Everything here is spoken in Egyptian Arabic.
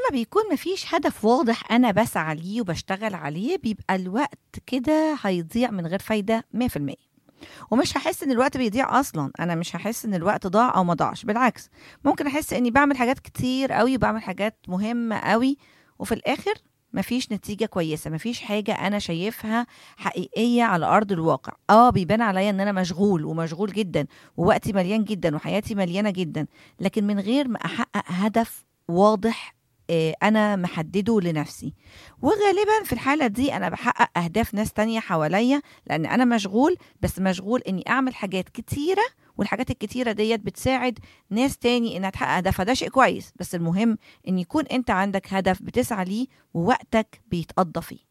لما بيكون مفيش هدف واضح انا بسعى ليه وبشتغل عليه بيبقى الوقت كده هيضيع من غير فايده 100% ومش هحس ان الوقت بيضيع اصلا انا مش هحس ان الوقت ضاع او ما ضاعش بالعكس ممكن احس اني بعمل حاجات كتير قوي وبعمل حاجات مهمه قوي وفي الاخر مفيش نتيجة كويسة مفيش حاجة أنا شايفها حقيقية على أرض الواقع آه بيبان عليا إن أنا مشغول ومشغول جدا ووقتي مليان جدا وحياتي مليانة جدا لكن من غير ما أحقق هدف واضح آه، أنا محدده لنفسي وغالبا في الحالة دي أنا بحقق أهداف ناس تانية حواليا لأن أنا مشغول بس مشغول إني أعمل حاجات كتيرة والحاجات الكتيرة ديت بتساعد ناس تاني إنها تحقق هدفها ده شيء كويس بس المهم إن يكون أنت عندك هدف بتسعى ليه ووقتك بيتقضى فيه